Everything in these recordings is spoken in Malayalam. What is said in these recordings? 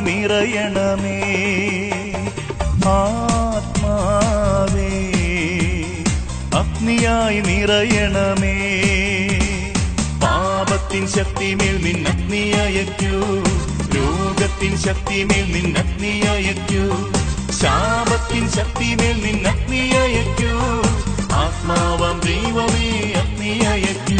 നിറയണമേ ആത്മാവേ അഗ്നിയായി നിറയണമേ പാപത്തിൻ ശക്തിമേൽ നിന്നഗ്നിയയക്കൂ രോഗത്തിൻ ശക്തിമേൽ നിന്നഗ്നിയയക്കൂ ശാപത്തിൻ ശക്തിമേൽ നിന്നഗ്നിയയക്കൂ ആത്മാവാം ദൈവമേ അഗ്നിയയക്കൂ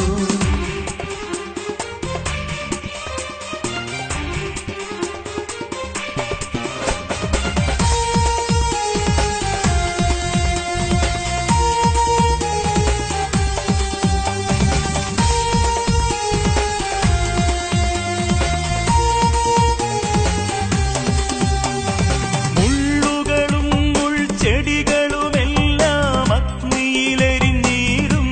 മുള്ളുകളും മുൾച്ചെടികളുമെല്ലാം അഗ്നിയിലെരിഞ്ഞീരും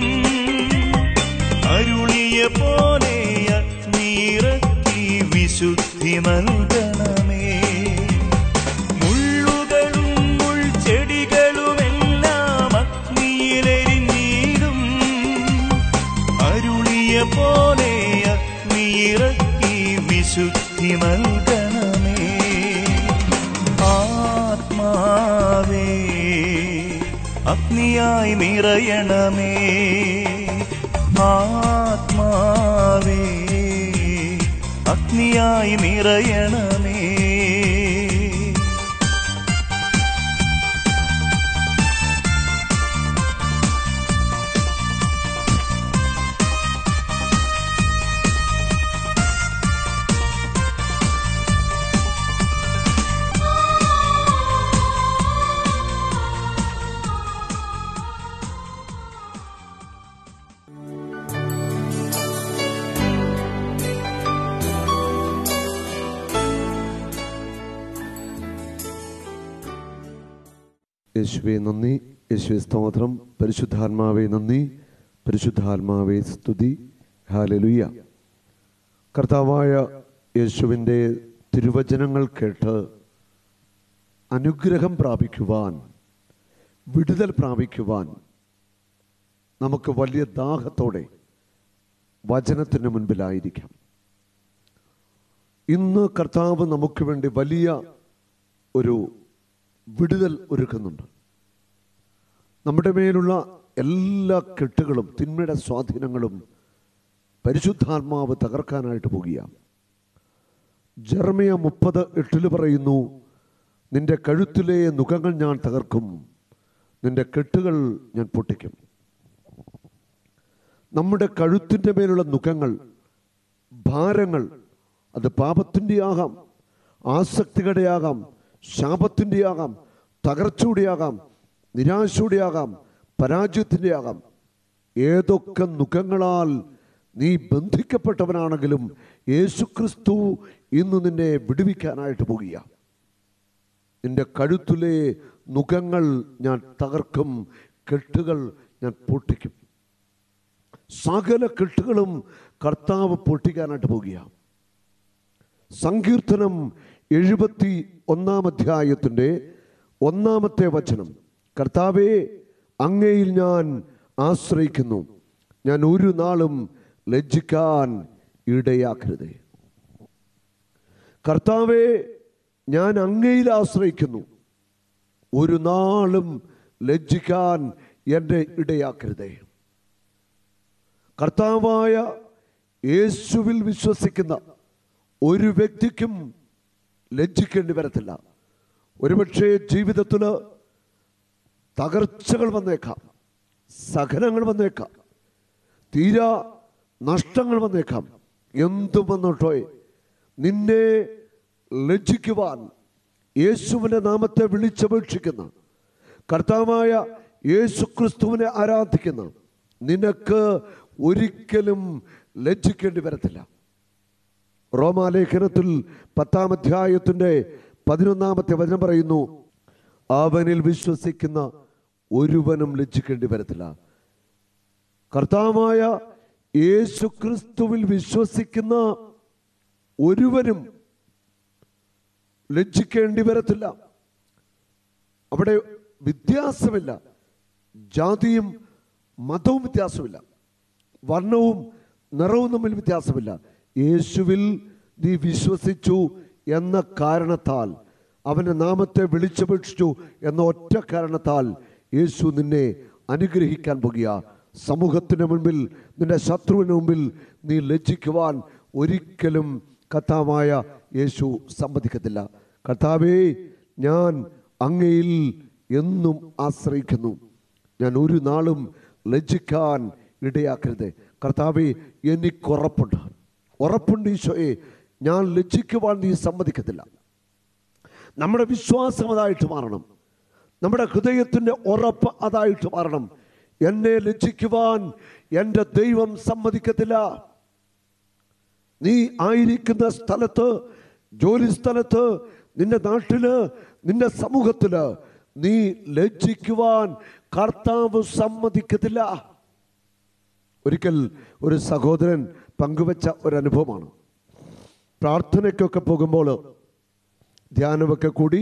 അരുളിയ പോലെ അഗ്നിയിറക്കി വിശുദ്ധി നൽകണമേ മുള്ളുകളും മുൾച്ചെടികളുമെല്ലാം അഗ്നിയിലെരിഞ്ഞീരും അരുളിയ പോലെ അഗ്നിയിറക്കി വിശുദ്ധി നൽകണമേ ആത്മാവേ അഗ്നിയായി നിറയണമേ ആത്മാവേ അഗ്നിയായി നിറയണമേ യേശുവെ നന്ദി യേശുവെ സ്തോത്രം പരിശുദ്ധാത്മാവെ നന്ദി പരിശുദ്ധാത്മാവെ സ്തുതി ഹാലലുയ്യ കർത്താവായ യേശുവിൻ്റെ തിരുവചനങ്ങൾ കേട്ട് അനുഗ്രഹം പ്രാപിക്കുവാൻ വിടുതൽ പ്രാപിക്കുവാൻ നമുക്ക് വലിയ ദാഹത്തോടെ വചനത്തിന് മുൻപിലായിരിക്കാം ഇന്ന് കർത്താവ് നമുക്ക് വേണ്ടി വലിയ ഒരു വിടുതൽ ഒരുക്കുന്നുണ്ട് നമ്മുടെ മേലുള്ള എല്ലാ കെട്ടുകളും തിന്മയുടെ സ്വാധീനങ്ങളും പരിശുദ്ധാത്മാവ് തകർക്കാനായിട്ട് പോകുകയാണ് ജർമിയ മുപ്പത് എട്ടില് പറയുന്നു നിന്റെ കഴുത്തിലെ നുഖങ്ങൾ ഞാൻ തകർക്കും നിന്റെ കെട്ടുകൾ ഞാൻ പൊട്ടിക്കും നമ്മുടെ കഴുത്തിൻ്റെ മേലുള്ള നുഖങ്ങൾ ഭാരങ്ങൾ അത് പാപത്തിൻ്റെ ആകാം ആസക്തികളുടെ ആകാം ശാപത്തിൻ്റെ ആകാം തകർച്ചയുടെ ആകാം നിരാശയുടെ ആകാം പരാജയത്തിൻ്റെ ആകാം ഏതൊക്കെ മുഖങ്ങളാൽ നീ ബന്ധിക്കപ്പെട്ടവനാണെങ്കിലും യേശുക്രിസ്തു ഇന്ന് നിന്നെ വിടുവിക്കാനായിട്ട് പോകുക നിന്റെ കഴുത്തിലെ മുഖങ്ങൾ ഞാൻ തകർക്കും കെട്ടുകൾ ഞാൻ പൊട്ടിക്കും സകല കെട്ടുകളും കർത്താവ് പൊട്ടിക്കാനായിട്ട് പോകുകയാണ് സങ്കീർത്തനം എഴുപത്തി ഒന്നാം അധ്യായത്തിൻ്റെ ഒന്നാമത്തെ വചനം കർത്താവെ അങ്ങയിൽ ഞാൻ ആശ്രയിക്കുന്നു ഞാൻ ഒരു നാളും ലജ്ജിക്കാൻ ഇടയാക്കരുതേ കർത്താവെ ഞാൻ അങ്ങയിൽ ആശ്രയിക്കുന്നു ഒരു നാളും ലജ്ജിക്കാൻ എന്നെ ഇടയാക്കരുതേ കർത്താവായ യേശുവിൽ വിശ്വസിക്കുന്ന ഒരു വ്യക്തിക്കും ലജ്ജിക്കേണ്ടി വരത്തില്ല ഒരുപക്ഷെ ജീവിതത്തിൽ തകർച്ചകൾ വന്നേക്കാം സഹനങ്ങൾ വന്നേക്കാം തീരാ നഷ്ടങ്ങൾ വന്നേക്കാം എന്തും വന്നോട്ടോ നിന്നെ ലജ്ജിക്കുവാൻ യേശുവിൻ്റെ നാമത്തെ വിളിച്ചപേക്ഷിക്കുന്ന കർത്താവായ യേശു ക്രിസ്തുവിനെ ആരാധിക്കുന്ന നിനക്ക് ഒരിക്കലും ലജ്ജിക്കേണ്ടി വരത്തില്ല റോമാലേഖനത്തിൽ പത്താം അധ്യായത്തിൻ്റെ പതിനൊന്നാമത്തെ വചനം പറയുന്നു അവനിൽ വിശ്വസിക്കുന്ന ഒരുവനും ലജ്ജിക്കേണ്ടി വരത്തില്ല കർത്താവായ യേശു ക്രിസ്തുവിൽ വിശ്വസിക്കുന്ന ഒരുവനും ലജ്ജിക്കേണ്ടി വരത്തില്ല അവിടെ വ്യത്യാസമില്ല ജാതിയും മതവും വ്യത്യാസമില്ല വർണ്ണവും നിറവും തമ്മിൽ വ്യത്യാസമില്ല യേശുവിൽ നീ വിശ്വസിച്ചു എന്ന കാരണത്താൽ അവൻ്റെ നാമത്തെ വിളിച്ചപേക്ഷിച്ചു എന്ന ഒറ്റ കാരണത്താൽ യേശു നിന്നെ അനുഗ്രഹിക്കാൻ പോകുക സമൂഹത്തിന് മുൻപിൽ നിന്റെ ശത്രുവിന് മുമ്പിൽ നീ ലജ്ജിക്കുവാൻ ഒരിക്കലും കർത്താവായ യേശു സമ്മതിക്കത്തില്ല കർത്താവേ ഞാൻ അങ്ങയിൽ എന്നും ആശ്രയിക്കുന്നു ഞാൻ ഒരു നാളും ലജ്ജിക്കാൻ ഇടയാക്കരുത് കർത്താവെ എനിക്കുറപ്പുണ്ട് ഉറപ്പുണ്ട് ഈശോയെ ഞാൻ ലജ്ജിക്കുവാൻ നീ സമ്മതിക്കത്തില്ല നമ്മുടെ വിശ്വാസം അതായിട്ട് മാറണം നമ്മുടെ ഹൃദയത്തിൻ്റെ ഉറപ്പ് അതായിട്ട് മാറണം എന്നെ ലജ്ജിക്കുവാൻ എൻ്റെ ദൈവം സമ്മതിക്കത്തില്ല നീ ആയിരിക്കുന്ന സ്ഥലത്ത് ജോലി സ്ഥലത്ത് നിന്റെ നാട്ടില് നിന്റെ സമൂഹത്തില് നീ ലജ്ജിക്കുവാൻ കർത്താവ് സമ്മതിക്കത്തില്ല ഒരിക്കൽ ഒരു സഹോദരൻ പങ്കുവച്ച ഒരു അനുഭവമാണ് പ്രാർത്ഥനയ്ക്കൊക്കെ പോകുമ്പോൾ ധ്യാനമൊക്കെ കൂടി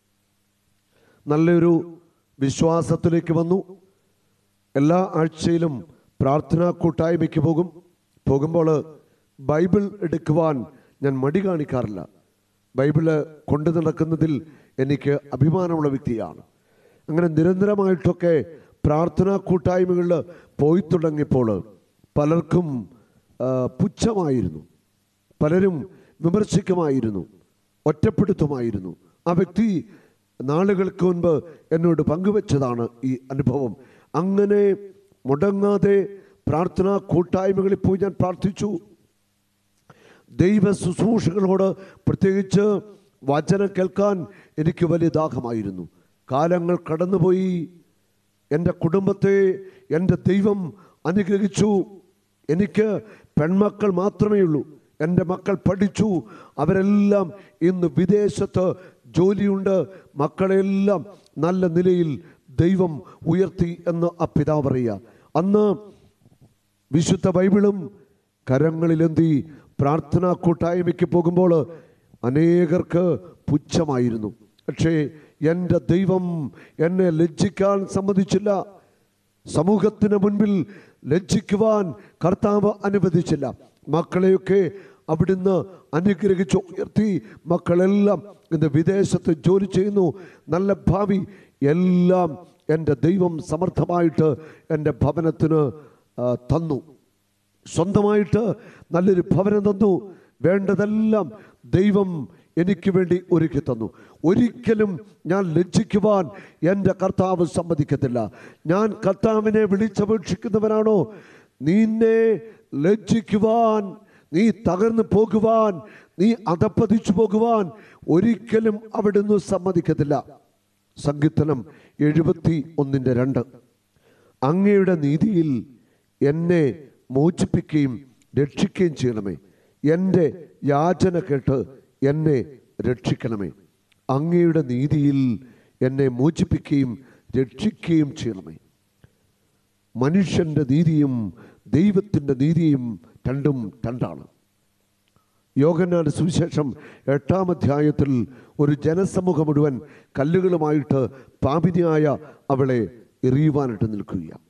നല്ലൊരു വിശ്വാസത്തിലേക്ക് വന്നു എല്ലാ ആഴ്ചയിലും പ്രാർത്ഥനാ കൂട്ടായ്മയ്ക്ക് പോകും പോകുമ്പോൾ ബൈബിൾ എടുക്കുവാൻ ഞാൻ മടി കാണിക്കാറില്ല ബൈബിള് കൊണ്ടു നടക്കുന്നതിൽ എനിക്ക് അഭിമാനമുള്ള വ്യക്തിയാണ് അങ്ങനെ നിരന്തരമായിട്ടൊക്കെ പ്രാർത്ഥനാ കൂട്ടായ്മകളിൽ പോയി തുടങ്ങിയപ്പോൾ പലർക്കും ആ, പുച്ഛമായിരുന്നു പലരും വിമർശിക്കുമായിരുന്നു ഒറ്റപ്പെടുത്തുമായിരുന്നു ആ വ്യക്തി നാളുകൾക്ക് മുൻപ് എന്നോട് പങ്കുവച്ചതാണ് ഈ അനുഭവം അങ്ങനെ മുടങ്ങാതെ പ്രാർത്ഥനാ കൂട്ടായ്മകളിൽ പോയി ഞാൻ പ്രാർത്ഥിച്ചു ദൈവ ശുശ്രൂഷകളോട് പ്രത്യേകിച്ച് വചനം കേൾക്കാൻ എനിക്ക് വലിയ ദാഹമായിരുന്നു കാലങ്ങൾ കടന്നുപോയി എൻ്റെ കുടുംബത്തെ എൻ്റെ ദൈവം അനുഗ്രഹിച്ചു എനിക്ക് പെൺമക്കൾ മാത്രമേ ഉള്ളൂ എൻ്റെ മക്കൾ പഠിച്ചു അവരെല്ലാം ഇന്ന് വിദേശത്ത് ജോലിയുണ്ട് മക്കളെല്ലാം നല്ല നിലയിൽ ദൈവം ഉയർത്തി എന്ന് ആ പിതാവ് പറയുക അന്ന് വിശുദ്ധ ബൈബിളും കരങ്ങളിലെന്തി പ്രാർത്ഥനാ കൂട്ടായ്മയ്ക്ക് പോകുമ്പോൾ അനേകർക്ക് പുച്ഛമായിരുന്നു പക്ഷേ എൻ്റെ ദൈവം എന്നെ ലജ്ജിക്കാൻ സമ്മതിച്ചില്ല സമൂഹത്തിന് മുൻപിൽ ലജ്ജിക്കുവാൻ കർത്താവ് അനുവദിച്ചില്ല മക്കളെയൊക്കെ അവിടുന്ന് അനുഗ്രഹിച്ചു ഉയർത്തി മക്കളെല്ലാം ഇന്ന് വിദേശത്ത് ജോലി ചെയ്യുന്നു നല്ല ഭാവി എല്ലാം എൻ്റെ ദൈവം സമർത്ഥമായിട്ട് എൻ്റെ ഭവനത്തിന് ആ, തന്നു സ്വന്തമായിട്ട് നല്ലൊരു ഭവനം തന്നു വേണ്ടതെല്ലാം ദൈവം എനിക്ക് വേണ്ടി ഒരുക്കി തന്നു ഒരിക്കലും ഞാൻ ലജ്ജിക്കുവാൻ എൻ്റെ കർത്താവ് സമ്മതിക്കത്തില്ല ഞാൻ കർത്താവിനെ വിളിച്ചപേക്ഷിക്കുന്നവനാണോ നിന്നെ ലജ്ജിക്കുവാൻ നീ തകർന്നു പോകുവാൻ നീ അധപ്പതിച്ചു പോകുവാൻ ഒരിക്കലും അവിടുന്ന് സമ്മതിക്കത്തില്ല സങ്കീർത്തനം എഴുപത്തി ഒന്നിൻ്റെ രണ്ട് അങ്ങയുടെ നീതിയിൽ എന്നെ മോചിപ്പിക്കുകയും രക്ഷിക്കുകയും ചെയ്യണമേ എൻ്റെ യാചന കേട്ട് എന്നെ രക്ഷിക്കണമേ അങ്ങയുടെ നീതിയിൽ എന്നെ മോചിപ്പിക്കുകയും രക്ഷിക്കുകയും ചെയ്യണമേ മനുഷ്യൻ്റെ നീതിയും ദൈവത്തിൻ്റെ നീതിയും രണ്ടും രണ്ടാണ് യോഗനാട് സുവിശേഷം എട്ടാം അധ്യായത്തിൽ ഒരു ജനസമൂഹം മുഴുവൻ കല്ലുകളുമായിട്ട് പാപിനിയായ അവളെ എറിയുവാനായിട്ട് നിൽക്കുകയാണ്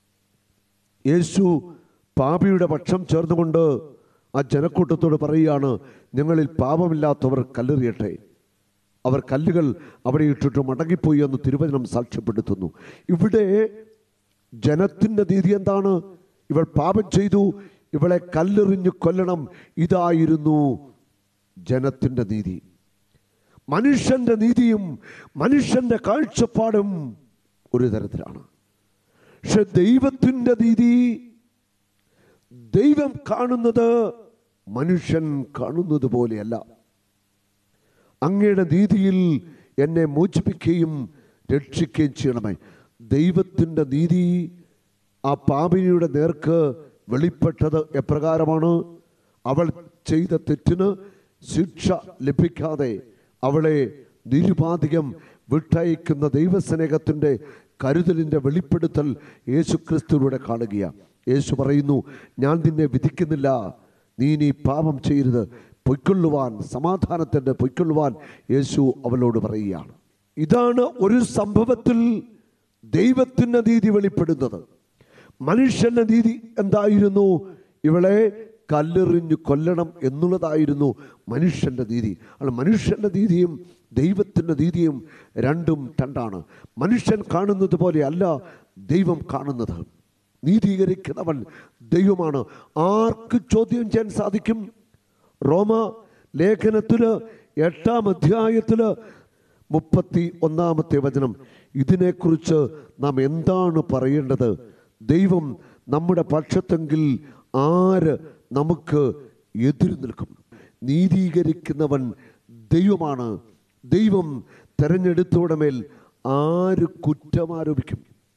യേശു പാപിയുടെ പക്ഷം ചേർന്നുകൊണ്ട് ആ ജനക്കൂട്ടത്തോട് പറയുകയാണ് നിങ്ങളിൽ പാപമില്ലാത്തവർ കല്ലെറിയട്ടെ അവർ കല്ലുകൾ അവിടെ ഇട്ടിട്ട് മടങ്ങിപ്പോയി എന്ന് തിരുവചനം സാക്ഷ്യപ്പെടുത്തുന്നു ഇവിടെ ജനത്തിൻ്റെ നീതി എന്താണ് ഇവൾ പാപം ചെയ്തു ഇവളെ കല്ലെറിഞ്ഞ് കൊല്ലണം ഇതായിരുന്നു ജനത്തിൻ്റെ നീതി മനുഷ്യന്റെ നീതിയും മനുഷ്യന്റെ കാഴ്ചപ്പാടും ഒരു തരത്തിലാണ് പക്ഷെ ദൈവത്തിൻ്റെ നീതി ദൈവം കാണുന്നത് മനുഷ്യൻ കാണുന്നത് പോലെയല്ല അങ്ങയുടെ നീതിയിൽ എന്നെ മോചിപ്പിക്കുകയും രക്ഷിക്കുകയും ചെയ്യണമേ ദൈവത്തിൻ്റെ നീതി ആ പാപിനിയുടെ നേർക്ക് വെളിപ്പെട്ടത് എപ്രകാരമാണ് അവൾ ചെയ്ത തെറ്റിന് ശിക്ഷ ലഭിക്കാതെ അവളെ നിരുപാധികം വിട്ടയക്കുന്ന ദൈവസ്നേഹത്തിൻ്റെ കരുതലിൻ്റെ വെളിപ്പെടുത്തൽ യേശു ക്രിസ്തുവിലൂടെ കാണുകയാണ് യേശു പറയുന്നു ഞാൻ നിന്നെ വിധിക്കുന്നില്ല നീ നീ പാപം ചെയ്യരുത് പൊയ്ക്കൊള്ളുവാൻ സമാധാനത്തിൻ്റെ പൊയ്ക്കൊള്ളുവാൻ യേശു അവളോട് പറയുകയാണ് ഇതാണ് ഒരു സംഭവത്തിൽ ദൈവത്തിൻ്റെ നീതി വെളിപ്പെടുന്നത് മനുഷ്യന്റെ നീതി എന്തായിരുന്നു ഇവളെ കല്ലെറിഞ്ഞ് കൊല്ലണം എന്നുള്ളതായിരുന്നു മനുഷ്യൻ്റെ നീതി അല്ല മനുഷ്യൻ്റെ നീതിയും ദൈവത്തിൻ്റെ നീതിയും രണ്ടും രണ്ടാണ് മനുഷ്യൻ കാണുന്നത് പോലെയല്ല ദൈവം കാണുന്നത് നീതീകരിക്കുന്നവൻ ദൈവമാണ് ആർക്ക് ചോദ്യം ചെയ്യാൻ സാധിക്കും റോമ ലേഖനത്തില് എട്ടാം അധ്യായത്തില് മുപ്പത്തി ഒന്നാമത്തെ വചനം ഇതിനെക്കുറിച്ച് നാം എന്താണ് പറയേണ്ടത് ദൈവം നമ്മുടെ പക്ഷത്തെങ്കിൽ ആര് നമുക്ക് എതിര് നിൽക്കും നീതീകരിക്കുന്നവൻ ദൈവമാണ് ദൈവം തെരഞ്ഞെടുത്തവരുടെ മേൽ ആര് കുറ്റമാരോപിക്കും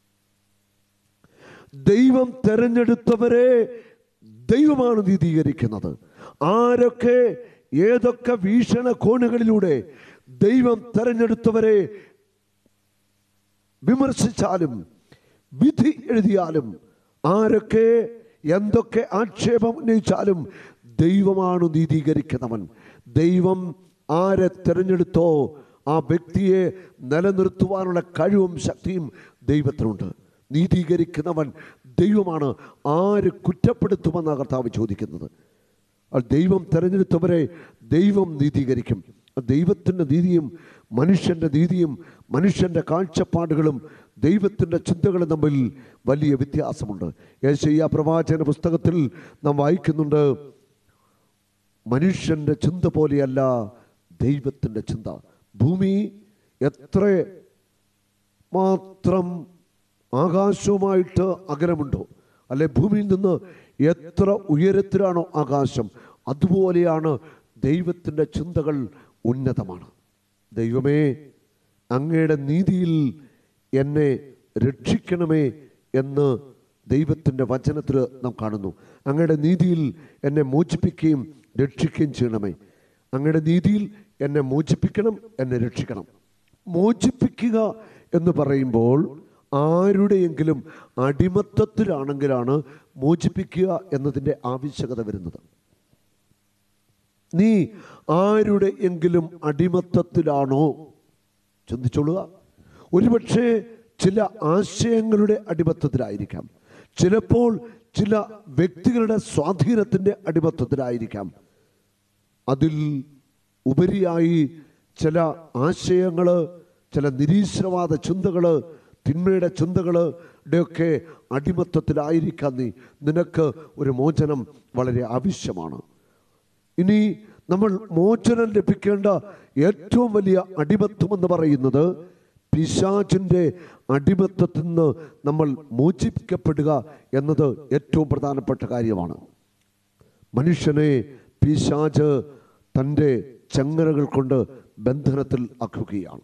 ദൈവം തെരഞ്ഞെടുത്തവരെ ദൈവമാണ് നീതീകരിക്കുന്നത് ആരൊക്കെ ഏതൊക്കെ വീക്ഷണകോണുകളിലൂടെ ദൈവം തെരഞ്ഞെടുത്തവരെ വിമർശിച്ചാലും വിധി എഴുതിയാലും ആരൊക്കെ എന്തൊക്കെ ആക്ഷേപം ഉന്നയിച്ചാലും ദൈവമാണ് നീതീകരിക്കുന്നവൻ ദൈവം ആരെ തിരഞ്ഞെടുത്തോ ആ വ്യക്തിയെ നിലനിർത്തുവാനുള്ള കഴിവും ശക്തിയും ദൈവത്തിനുണ്ട് നീതീകരിക്കുന്നവൻ ദൈവമാണ് ആര് കുറ്റപ്പെടുത്തുമെന്ന കർത്താവ് ചോദിക്കുന്നത് ആ ദൈവം തിരഞ്ഞെടുത്തവരെ ദൈവം നീതീകരിക്കും ആ ദൈവത്തിൻ്റെ നീതിയും മനുഷ്യൻ്റെ നീതിയും മനുഷ്യൻ്റെ കാഴ്ചപ്പാടുകളും ദൈവത്തിൻ്റെ ചിന്തകളും തമ്മിൽ വലിയ വ്യത്യാസമുണ്ട് യേശയ്യ പ്രവാചന പുസ്തകത്തിൽ നാം വായിക്കുന്നുണ്ട് മനുഷ്യൻ്റെ ചിന്ത പോലെയല്ല ദൈവത്തിൻ്റെ ചിന്ത ഭൂമി എത്ര മാത്രം ആകാശവുമായിട്ട് അകലമുണ്ടോ അല്ലെ ഭൂമിയിൽ നിന്ന് എത്ര ഉയരത്തിലാണോ ആകാശം അതുപോലെയാണ് ദൈവത്തിൻ്റെ ചിന്തകൾ ഉന്നതമാണ് ദൈവമേ അങ്ങയുടെ നീതിയിൽ എന്നെ രക്ഷിക്കണമേ എന്ന് ദൈവത്തിൻ്റെ വചനത്തിൽ നാം കാണുന്നു അങ്ങയുടെ നീതിയിൽ എന്നെ മോചിപ്പിക്കുകയും രക്ഷിക്കുകയും ചെയ്യണമേ അങ്ങയുടെ നീതിയിൽ എന്നെ മോചിപ്പിക്കണം എന്നെ രക്ഷിക്കണം മോചിപ്പിക്കുക എന്ന് പറയുമ്പോൾ ആരുടെയെങ്കിലും അടിമത്തത്തിലാണെങ്കിലാണ് മോചിപ്പിക്കുക എന്നതിൻ്റെ ആവശ്യകത വരുന്നത് നീ ആരുടെ എങ്കിലും അടിമത്തത്തിലാണോ ചിന്തിച്ചോളുക ഒരുപക്ഷെ ചില ആശയങ്ങളുടെ അടിമത്തത്തിലായിരിക്കാം ചിലപ്പോൾ ചില വ്യക്തികളുടെ സ്വാധീനത്തിൻ്റെ അടിമത്തത്തിലായിരിക്കാം അതിൽ ഉപരിയായി ചില ആശയങ്ങൾ ചില നിരീശ്വരവാദ ചിന്തകൾ തിന്മയുടെ ചിന്തകളുടെയൊക്കെ അടിമത്തത്തിലായിരിക്കാം നീ നിനക്ക് ഒരു മോചനം വളരെ ആവശ്യമാണ് ഇനി നമ്മൾ മോചനം ലഭിക്കേണ്ട ഏറ്റവും വലിയ അടിമത്വം എന്ന് പറയുന്നത് പിശാചിൻ്റെ അടിമത്തത്തിൽ നിന്ന് നമ്മൾ മോചിപ്പിക്കപ്പെടുക എന്നത് ഏറ്റവും പ്രധാനപ്പെട്ട കാര്യമാണ് മനുഷ്യനെ പിശാച് തൻ്റെ ചങ്ങലകൾ കൊണ്ട് ബന്ധനത്തിൽ ആക്കുകയാണ്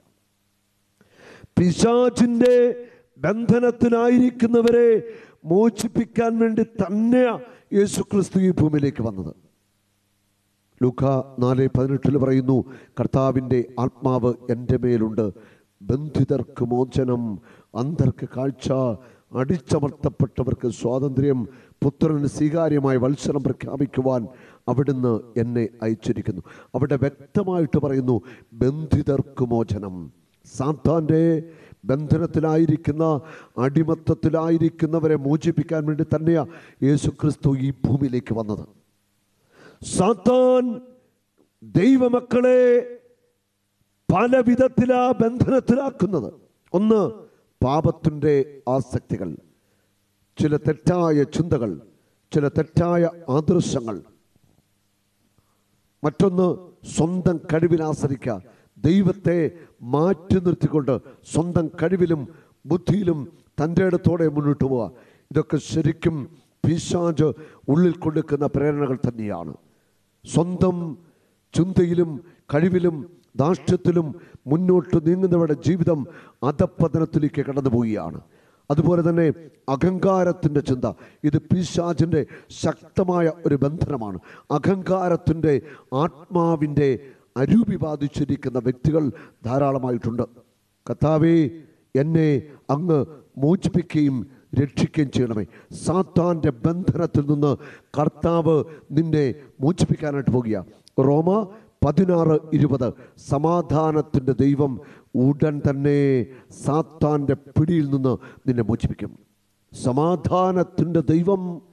പിശാചിൻ്റെ ബന്ധനത്തിലായിരിക്കുന്നവരെ മോചിപ്പിക്കാൻ വേണ്ടി തന്നെ യേശുക്രിസ്തു ഈ ഭൂമിയിലേക്ക് വന്നത് ലൂക്ക നാല് പതിനെട്ടിൽ പറയുന്നു കർത്താവിൻ്റെ ആത്മാവ് എൻ്റെ മേലുണ്ട് ബന്ധിതർക്ക് മോചനം അന്ധർക്ക് കാഴ്ച അടിച്ചമർത്തപ്പെട്ടവർക്ക് സ്വാതന്ത്ര്യം പുത്രന് സ്വീകാര്യമായ വത്സരം പ്രഖ്യാപിക്കുവാൻ അവിടുന്ന് എന്നെ അയച്ചിരിക്കുന്നു അവിടെ വ്യക്തമായിട്ട് പറയുന്നു ബന്ധിതർക്ക് മോചനം സാത്താൻ്റെ ബന്ധനത്തിലായിരിക്കുന്ന അടിമത്തത്തിലായിരിക്കുന്നവരെ മോചിപ്പിക്കാൻ വേണ്ടി തന്നെയാണ് യേശുക്രിസ്തു ഈ ഭൂമിയിലേക്ക് വന്നത് സാത്താൻ ദൈവമക്കളെ പല വിധത്തിലാ ബന്ധനത്തിലാക്കുന്നത് ഒന്ന് പാപത്തിൻ്റെ ആസക്തികൾ ചില തെറ്റായ ചിന്തകൾ ചില തെറ്റായ ആദർശങ്ങൾ മറ്റൊന്ന് സ്വന്തം കഴിവിനാശ്രയിക്കുക ദൈവത്തെ മാറ്റി നിർത്തിക്കൊണ്ട് സ്വന്തം കഴിവിലും ബുദ്ധിയിലും തൻ്റെ ഇടത്തോടെ മുന്നോട്ട് പോവുക ഇതൊക്കെ ശരിക്കും പിശാജ് ഉള്ളിൽ കൊടുക്കുന്ന പ്രേരണകൾ തന്നെയാണ് സ്വന്തം ചിന്തയിലും കഴിവിലും ധാർഷ്ട്യത്തിലും മുന്നോട്ട് നീങ്ങുന്നവരുടെ ജീവിതം അധപ്പതനത്തിലേക്ക് കടന്നു പോവുകയാണ് അതുപോലെ തന്നെ അഹങ്കാരത്തിൻ്റെ ചിന്ത ഇത് പിശാചിൻ്റെ ശക്തമായ ഒരു ബന്ധനമാണ് അഹങ്കാരത്തിൻ്റെ ആത്മാവിൻ്റെ അരൂപി ബാധിച്ചിരിക്കുന്ന വ്യക്തികൾ ധാരാളമായിട്ടുണ്ട് കർത്താവേ എന്നെ അങ്ങ് മോചിപ്പിക്കുകയും രക്ഷിക്കുകയും ചെയ്യണമേ സാത്താൻ്റെ ബന്ധനത്തിൽ നിന്ന് കർത്താവ് നിന്നെ മോചിപ്പിക്കാനായിട്ട് പോകുക റോമ പതിനാറ് ഇരുപത് സമാധാനത്തിൻ്റെ ദൈവം ഉടൻ തന്നെ സാത്താൻ്റെ പിടിയിൽ നിന്ന് നിന്നെ മോചിപ്പിക്കും സമാധാനത്തിൻ്റെ ദൈവം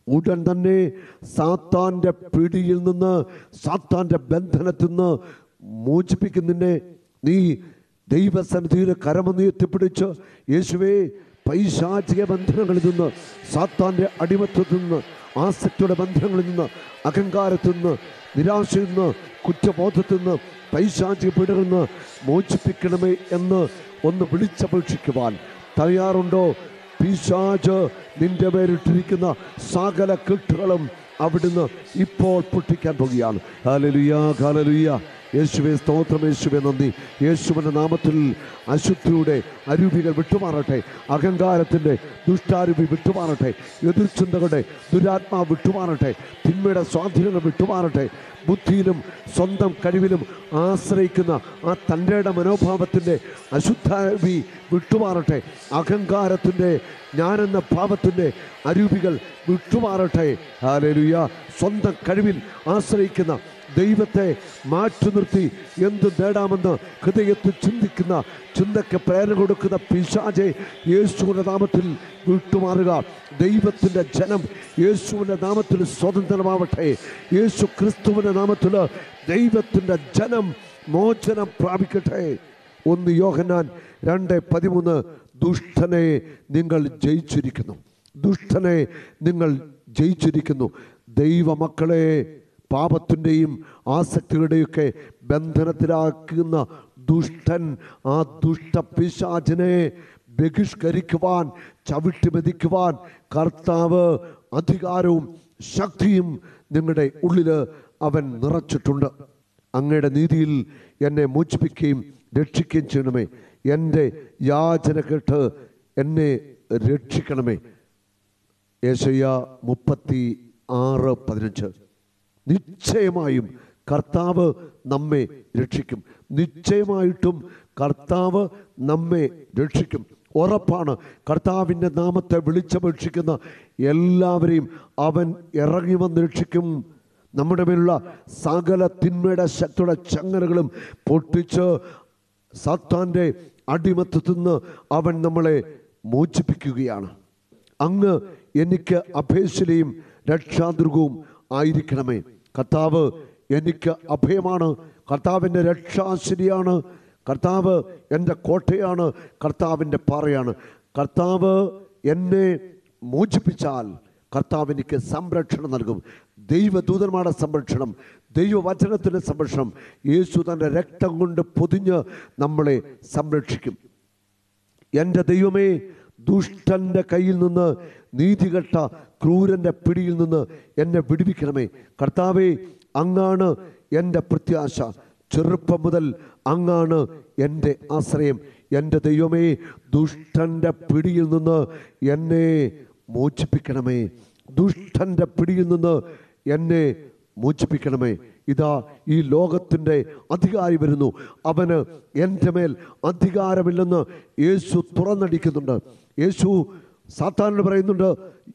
ഉടൻ തന്നെ സാത്താന്റെ പിടിയിൽ നിന്ന് സാത്താന്റെ ബന്ധനത്തിൽ നിന്ന് മോചിപ്പിക്കുന്നതിനെ നീ ദൈവസന്നിധിയിൽ കരമനീയത്തിപ്പിടിച്ച് യേശുവേ പൈശാചിക ബന്ധനങ്ങളിൽ നിന്ന് സാത്താന്റെ അടിമത്വത്തിൽ നിന്ന് ആസക്തിയുടെ ബന്ധനങ്ങളിൽ നിന്ന് അഹങ്കാരത്തിൽ നിന്ന് നിരാശയിൽ നിന്ന് കുറ്റബോധത്തിൽ നിന്ന് പൈശാചിക പീഡകളിൽ നിന്ന് മോചിപ്പിക്കണമേ എന്ന് ഒന്ന് വിളിച്ചപേക്ഷിക്കുവാൻ തയ്യാറുണ്ടോ പിശാച് നിന്റെ മേലിട്ടിരിക്കുന്ന സകല കെട്ടുകളും അവിടുന്ന് ഇപ്പോൾ പൊട്ടിക്കാൻ പോകുകയാണ് ഹാലലുയ ഹാലലുയ യേശുവെ സ്തോത്രം യേശുവെ നന്ദി യേശുവിൻ്റെ നാമത്തിൽ അശുദ്ധിയുടെ അരൂപികൾ വിട്ടുമാറട്ടെ അഹങ്കാരത്തിൻ്റെ ദുഷ്ടാരൂപി വിട്ടുമാറട്ടെ എതിർചിന്തകളുടെ ദുരാത്മാവ് വിട്ടുമാറട്ടെ തിന്മയുടെ സ്വാധീനങ്ങൾ വിട്ടുമാറട്ടെ ബുദ്ധിയിലും സ്വന്തം കഴിവിലും ആശ്രയിക്കുന്ന ആ തൻ്റെ മനോഭാവത്തിൻ്റെ അശുദ്ധാരൂപി വിട്ടുമാറട്ടെ അഹങ്കാരത്തിൻ്റെ ഞാനെന്ന ഭാവത്തിൻ്റെ അരൂപികൾ വിട്ടുമാറട്ടെ ഹാലലുയ സ്വന്തം കഴിവിൽ ആശ്രയിക്കുന്ന ദൈവത്തെ മാറ്റി നിർത്തി എന്ത് നേടാമെന്ന് ഹൃദയത്തിൽ ചിന്തിക്കുന്ന ചിന്തയ്ക്ക് പ്രേരണ കൊടുക്കുന്ന പിശാചെ യേശുവിൻ്റെ നാമത്തിൽ വിട്ടുമാറുക ദൈവത്തിൻ്റെ ജനം യേശുവിൻ്റെ നാമത്തിൽ സ്വതന്ത്രമാവട്ടെ യേശു ക്രിസ്തുവിൻ്റെ നാമത്തിൽ ദൈവത്തിൻ്റെ ജനം മോചനം പ്രാപിക്കട്ടെ ഒന്ന് യോഹന്നാൻ രണ്ട് പതിമൂന്ന് ദുഷ്ടനെ നിങ്ങൾ ജയിച്ചിരിക്കുന്നു ദുഷ്ടനെ നിങ്ങൾ ജയിച്ചിരിക്കുന്നു ദൈവമക്കളെ പാപത്തിൻ്റെയും ആസക്തികളുടെയൊക്കെ ബന്ധനത്തിലാക്കുന്ന ദുഷ്ടൻ ആ ദുഷ്ടപിശാചിനെ ബഹിഷ്കരിക്കുവാൻ ചവിട്ടി മെതിക്കുവാൻ കർത്താവ് അധികാരവും ശക്തിയും നിങ്ങളുടെ ഉള്ളിൽ അവൻ നിറച്ചിട്ടുണ്ട് അങ്ങയുടെ നീതിയിൽ എന്നെ മോചിപ്പിക്കുകയും രക്ഷിക്കുകയും ചെയ്യണമേ എൻ്റെ യാചന കേട്ട് എന്നെ രക്ഷിക്കണമേ യേശയ്യ മുപ്പത്തി ആറ് പതിനഞ്ച് നിശ്ചയമായും കർത്താവ് നമ്മെ രക്ഷിക്കും നിശ്ചയമായിട്ടും കർത്താവ് നമ്മെ രക്ഷിക്കും ഉറപ്പാണ് കർത്താവിൻ്റെ നാമത്തെ വിളിച്ചപേക്ഷിക്കുന്ന എല്ലാവരെയും അവൻ ഇറങ്ങി വന്ന് രക്ഷിക്കും നമ്മുടെ മേലുള്ള സകല തിന്മയുടെ ശക്തിയുടെ ചങ്ങലകളും പൊട്ടിച്ച് സാത്താൻ്റെ അടിമത്തത്തിൽ നിന്ന് അവൻ നമ്മളെ മോചിപ്പിക്കുകയാണ് അങ്ങ് എനിക്ക് അഭയശിലയും രക്ഷാദുർഗവും ആയിരിക്കണമേ കർത്താവ് എനിക്ക് അഭയമാണ് കർത്താവിൻ്റെ രക്ഷാശിരിയാണ് കർത്താവ് എൻ്റെ കോട്ടയാണ് കർത്താവിൻ്റെ പാറയാണ് കർത്താവ് എന്നെ മോചിപ്പിച്ചാൽ കർത്താവ് എനിക്ക് സംരക്ഷണം നൽകും ദൈവദൂതന്മാരുടെ സംരക്ഷണം ദൈവവചനത്തിൻ്റെ സംരക്ഷണം യേശു തൻ്റെ രക്തം കൊണ്ട് പൊതിഞ്ഞ് നമ്മളെ സംരക്ഷിക്കും എൻ്റെ ദൈവമേ ദുഷ്ടന്റെ കയ്യിൽ നിന്ന് നീതികെട്ട ക്രൂരന്റെ പിടിയിൽ നിന്ന് എന്നെ വിടുവിക്കണമേ കർത്താവേ അങ്ങാണ് എൻ്റെ പ്രത്യാശ ചെറുപ്പം മുതൽ അങ്ങാണ് എൻ്റെ ആശ്രയം എൻ്റെ ദൈവമേ ദുഷ്ടന്റെ പിടിയിൽ നിന്ന് എന്നെ മോചിപ്പിക്കണമേ ദുഷ്ടന്റെ പിടിയിൽ നിന്ന് എന്നെ മോചിപ്പിക്കണമേ ഇതാ ഈ ലോകത്തിൻ്റെ അധികാരി വരുന്നു അവന് എൻ്റെ മേൽ അധികാരമില്ലെന്ന് യേശു തുറന്നടിക്കുന്നുണ്ട് യേശു സാത്താനോട് പറയുന്നുണ്ട്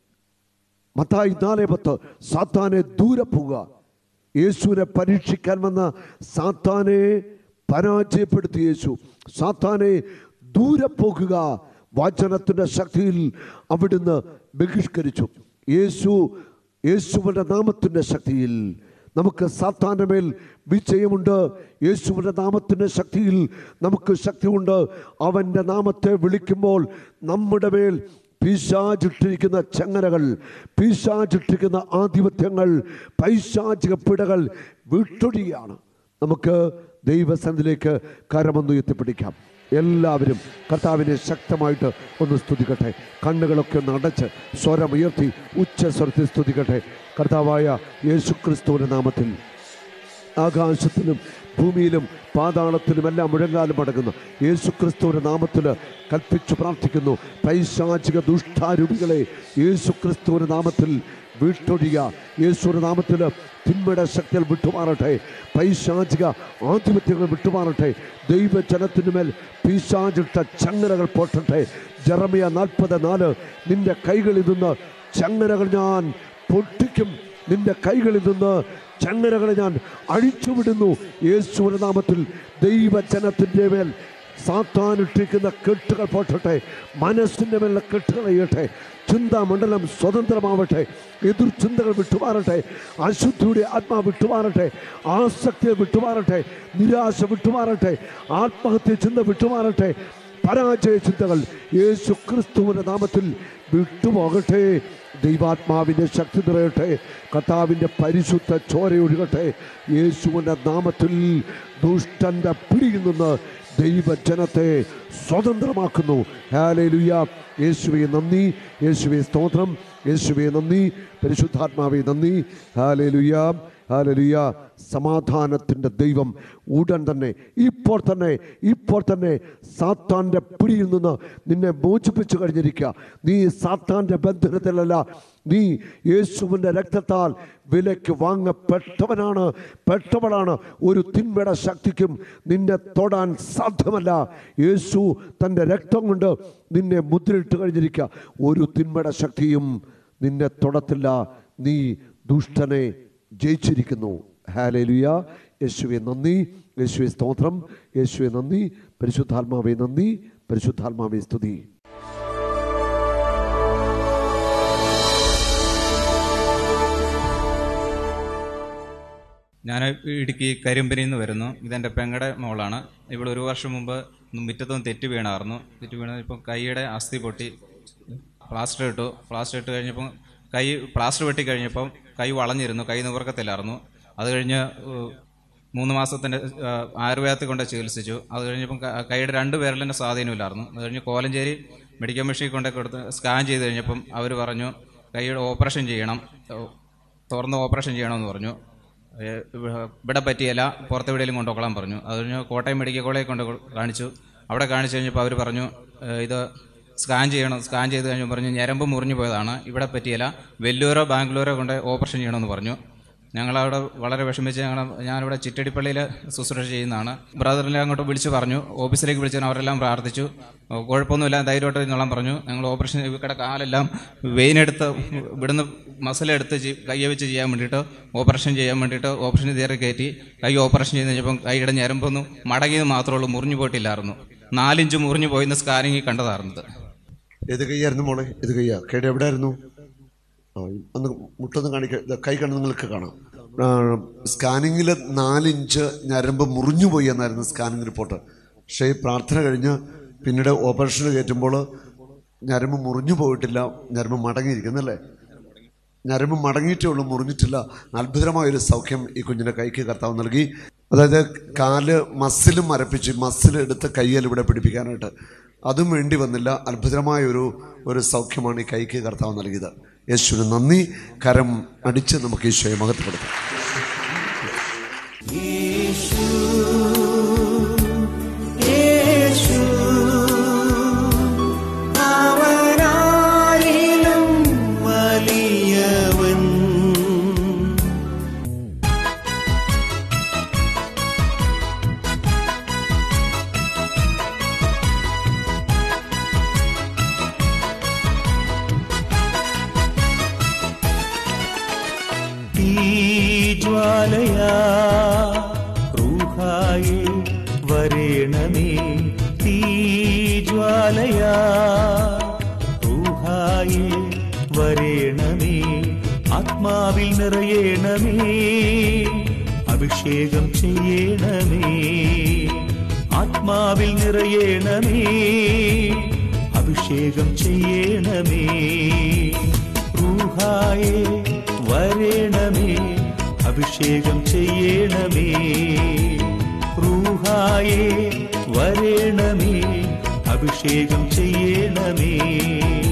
മത്തായി നാലേ പത്ത് സാത്താനെ ദൂരെ പോവുക യേശുവിനെ പരീക്ഷിക്കാൻ വന്ന സാത്താനെ പരാജയപ്പെടുത്തി യേശു സാത്താനെ ദൂരെ പോകുക വചനത്തിൻ്റെ ശക്തിയിൽ അവിടുന്ന് ബഹിഷ്കരിച്ചു യേശു യേശുവിൻ്റെ നാമത്തിൻ്റെ ശക്തിയിൽ നമുക്ക് സാത്താൻ്റെ മേൽ വിജയമുണ്ട് യേശുവിൻ്റെ നാമത്തിൻ്റെ ശക്തിയിൽ നമുക്ക് ശക്തിയുണ്ട് അവൻ്റെ നാമത്തെ വിളിക്കുമ്പോൾ നമ്മുടെ മേൽ പിശാചിട്ടിരിക്കുന്ന ചങ്ങലകൾ പിശാചിട്ടിരിക്കുന്ന ആധിപത്യങ്ങൾ പൈശാചിക പിടകൾ വിട്ടൊഴിയാണ് നമുക്ക് ദൈവസന്നിധിയിലേക്ക് കരമൊന്ന് എത്തിപ്പിടിക്കാം എല്ലാവരും കർത്താവിനെ ശക്തമായിട്ട് ഒന്ന് സ്തുതിക്കട്ടെ കണ്ണുകളൊക്കെ ഒന്ന് അടച്ച് സ്വരമുയർത്തി ഉച്ച സ്വരത്തിൽ സ്തുതിക്കട്ടെ കർത്താവായ യേശു ക്രിസ്തുവിൻ്റെ നാമത്തിൽ ആകാശത്തിലും ഭൂമിയിലും പാതാളത്തിലും എല്ലാം മുഴങ്ങാലും അടങ്ങുന്നു യേശുക്രിസ്തുവിന്റെ നാമത്തിൽ കൽപ്പിച്ചു പ്രാർത്ഥിക്കുന്നു പൈശാചിക ദുഷ്ടാരൂപികളെ യേശുക്രിസ്തുവിന്റെ നാമത്തിൽ വീട്ടൊഴിയ യേശുവിന്റെ നാമത്തിൽ തിന്മയുടെ ശക്തികൾ വിട്ടുമാറട്ടെ പൈശാചിക ആധിപത്യങ്ങൾ വിട്ടുമാറട്ടെ ദൈവജനത്തിനു മേൽ പീശാചിട്ട ചങ്ങലകൾ പൊട്ടട്ടെ ജറമിയ നാൽപ്പത് നാല് നിന്റെ കൈകളിൽ നിന്ന് ചങ്ങലകൾ ഞാൻ പൊട്ടിക്കും നിന്റെ കൈകളിൽ നിന്ന് ചങ്ങലകളെ ഞാൻ അഴിച്ചുവിടുന്നു യേശുവിന്റെ നാമത്തിൽ ദൈവജനത്തിൻ്റെ മേൽ സാത്താനിട്ടിരിക്കുന്ന കെട്ടുകൾ പോട്ടട്ടെ മനസ്സിൻ്റെ മേലുള്ള കെട്ടുകൾ ചെയ്യട്ടെ ചിന്താമണ്ഡലം സ്വതന്ത്രമാവട്ടെ എതിർ ചിന്തകൾ വിട്ടുമാറട്ടെ അശുദ്ധിയുടെ ആത്മാവ് വിട്ടുമാറട്ടെ ആസക്തിയെ വിട്ടുമാറട്ടെ നിരാശ വിട്ടുമാറട്ടെ ആത്മഹത്യ ചിന്ത വിട്ടുമാറട്ടെ പരാജയ ചിന്തകൾ യേശു ക്രിസ്തുവിന്റെ നാമത്തിൽ വിട്ടുപോകട്ടെ ദൈവാത്മാവിൻ്റെ ശക്തി നിറയട്ടെ കർത്താവിൻ്റെ പരിശുദ്ധ ചോരയൊഴുകട്ടെ യേശുവിൻ്റെ നാമത്തിൽ ദുഷ്ടന്റെ പിടിയിൽ നിന്ന് ദൈവജനത്തെ സ്വതന്ത്രമാക്കുന്നു ഹാലേലുയ യേശുവെ നന്ദി യേശുവെ സ്തോത്രം യേശുവെ നന്ദി പരിശുദ്ധാത്മാവെ നന്ദി ഹാലേലുയ ഹാലലുയ സമാധാനത്തിൻ്റെ ദൈവം ഉടൻ തന്നെ ഇപ്പോൾ തന്നെ ഇപ്പോൾ തന്നെ സാത്താൻ്റെ പിടിയിൽ നിന്ന് നിന്നെ മോചിപ്പിച്ചു കഴിഞ്ഞിരിക്കുക നീ സാത്താൻ്റെ ബന്ധനത്തിലല്ല നീ യേശുവിൻ്റെ രക്തത്താൽ വിലയ്ക്ക് വാങ്ങപ്പെട്ടവനാണ് പെട്ടവളാണ് ഒരു തിന്മയുടെ ശക്തിക്കും നിന്നെ തൊടാൻ സാധ്യമല്ല യേശു തൻ്റെ രക്തം കൊണ്ട് നിന്നെ മുദ്രയിട്ട് കഴിഞ്ഞിരിക്കുക ഒരു തിന്മയുടെ ശക്തിയും നിന്നെ തൊടത്തില്ല നീ ദുഷ്ടനെ ജയിച്ചിരിക്കുന്നു ഹാലേലുയ യേശുവെ നന്ദി യേശുവെ സ്തോത്രം യേശുവെ നന്ദി പരിശുദ്ധാത്മാവെ നന്ദി പരിശുദ്ധാത്മാവെ സ്തുതി ഞാൻ ഇടുക്കി കരിമ്പനിൽ നിന്ന് വരുന്നു ഇതെൻ്റെ പെങ്ങടെ മോളാണ് ഇവിടെ ഒരു വർഷം മുമ്പ് മുറ്റത്തൊന്ന് തെറ്റ് വീണായിരുന്നു തെറ്റ് വീണ ഇപ്പം കൈയുടെ അസ്ഥി പൊട്ടി പ്ലാസ്റ്റർ ഇട്ടു പ്ലാസ്റ്റർ ഇട്ട് കഴിഞ്ഞപ്പം കൈ പ്ലാസ്റ്റർ വെട്ടി കഴിഞ്ഞപ്പം കൈ വളഞ്ഞിരുന്നു കൈ നിവർക്കത്തില്ലായിരുന്നു അത് കഴിഞ്ഞ് ഏഹ്, മൂന്ന് മാസത്തിൻ്റെ ഏഹ്, ആയുർവേദത്തിൽ കൊണ്ട് ചികിത്സിച്ചു അത് കഴിഞ്ഞപ്പം ക- കൈയുടെ രണ്ട് പേരിലിൻ്റെ സ്വാധീനമില്ലായിരുന്നു അത് കഴിഞ്ഞ് കോലഞ്ചേരി മെഡിക്കൽ മെഷീൻ കൊണ്ടേ കൊടുത്ത് സ്കാൻ ചെയ്ത് കഴിഞ്ഞപ്പം അവർ പറഞ്ഞു കൈയുടെ ഓപ്പറേഷൻ ചെയ്യണം ഏഹ്, തുറന്ന് ഓപ്പറേഷൻ ചെയ്യണമെന്ന് പറഞ്ഞു ഏഹ് ഇവ- ഇവിടെ പറ്റിയല്ല പുറത്ത് എവിടെയെങ്കിലും കൊണ്ടുപോകാൻ പറഞ്ഞു അത് കഴിഞ്ഞ് കോട്ടയം മെഡിക്കൽ കോളേജിൽ കൊണ്ട് കൊ- കാണിച്ചു അവിടെ കാണിച്ചു കഴിഞ്ഞപ്പോൾ അവർ പറഞ്ഞു ഏഹ് ഇത് സ്കാൻ ചെയ്യണം സ്കാൻ ചെയ്ത് കഴിഞ്ഞപ്പോൾ പറഞ്ഞു ഞരമ്പ് മുറിഞ്ഞു പോയതാണ് ഇവിടെ പറ്റിയല്ല വെല്ലൂരോ ബാംഗ്ലൂരോ കൊണ്ട് ഓപ്പറേഷൻ ചെയ്യണമെന്ന് പറഞ്ഞു ഞങ്ങളവിടെ വളരെ വിഷമിച്ച് ഞങ്ങൾ ഞാനിവിടെ ചിറ്റടിപ്പള്ളിയിൽ ശുശ്രൂഷ ചെയ്യുന്നതാണ് ബ്രദറിനെ അങ്ങോട്ട് വിളിച്ച് പറഞ്ഞു ഓഫീസിലേക്ക് വിളിച്ചു അവരെല്ലാം പ്രാർത്ഥിച്ചു ഓ, കുഴപ്പമൊന്നുമില്ല ധൈര്യമായിട്ട് ഇരുന്നോളാൻ പറഞ്ഞു ഞങ്ങൾ ഓപ്പറേഷൻ ഇവിടെ കാലെല്ലാം വെയിനെടുത്ത് ഇവിടുന്ന് മസിലെടുത്ത് ചെയ്- കയ്യെ വെച്ച് ചെയ്യാൻ വേണ്ടിയിട്ട് ഓപ്പറേഷൻ ചെയ്യാൻ വേണ്ടിയിട്ട് ഓപ്പറേഷൻ തിയറി കയറ്റി കൈ ഓപ്പറേഷൻ ചെയ്ത് കഴിഞ്ഞപ്പം കൈയുടെ ഞരമ്പൊന്നും മടങ്ങിയത് മാത്രമേ ഉള്ളൂ മുറിഞ്ഞു പോയിട്ടില്ലായിരുന്നു നാലിഞ്ച് മുറിഞ്ഞു പോയിന്ന് സ്കാനിങ്ങിൽ കണ്ടതായിരുന്നത് ഏത് കൈയായിരുന്നു മോളെ ഏത് കൈയാ കേട് എവിടെയായിരുന്നു ആ ഒന്ന് മുട്ടൊന്ന് കാണിക്ക കൈ കണ്ട് നിങ്ങൾക്ക് കാണാം സ്കാനിങ്ങിൽ നാലിഞ്ച് ഞരമ്പ് മുറിഞ്ഞു പോയി എന്നായിരുന്നു സ്കാനിങ് റിപ്പോർട്ട് പക്ഷേ ഈ പ്രാർത്ഥന കഴിഞ്ഞ് പിന്നീട് ഓപ്പറേഷന് കയറ്റുമ്പോൾ ഞരമ്പ് മുറിഞ്ഞു പോയിട്ടില്ല ഞരമ്പ് മടങ്ങിയിരിക്കുന്നല്ലേ ഞരമ്പ് മടങ്ങിയിട്ടേ ഉള്ളൂ മുറിഞ്ഞിട്ടില്ല അത്ഭുതമായൊരു സൗഖ്യം ഈ കുഞ്ഞിൻ്റെ കൈക്ക് കർത്താവ് നൽകി അതായത് കാല് മസിലും മരപ്പിച്ച് മസിൽ എടുത്ത് കയ്യിൽ ഇവിടെ പിടിപ്പിക്കാനായിട്ട് അതും വേണ്ടി വന്നില്ല അത്ഭുതമായ ഒരു ഒരു സൗഖ്യമാണ് ഈ കൈക്ക് കർത്താവ് നൽകിയത് യേശുവിന് നന്ദി കരം അടിച്ച് നമുക്ക് ഈശോയെ മഹത്വപ്പെടുത്താം അവനായിലും വലിയവൻ തീജ്വാലയാ റൂഹായി വരേണമേ തീജ്വാലയാ റൂഹായി വരേണമേ ആത്മാവിൽ നിറയേണമേ അഭിഷേകം ചെയ്യണമേ ആത്മാവിൽ നിറയേണമേ അഭിഷേകം ചെയ്യണമേ റൂഹായേ വരേണമേ അഭിഷേകം ചെയ്യണമേ റൂഹായേ വരേണമേ അഭിഷേകം ചെയ്യണമേ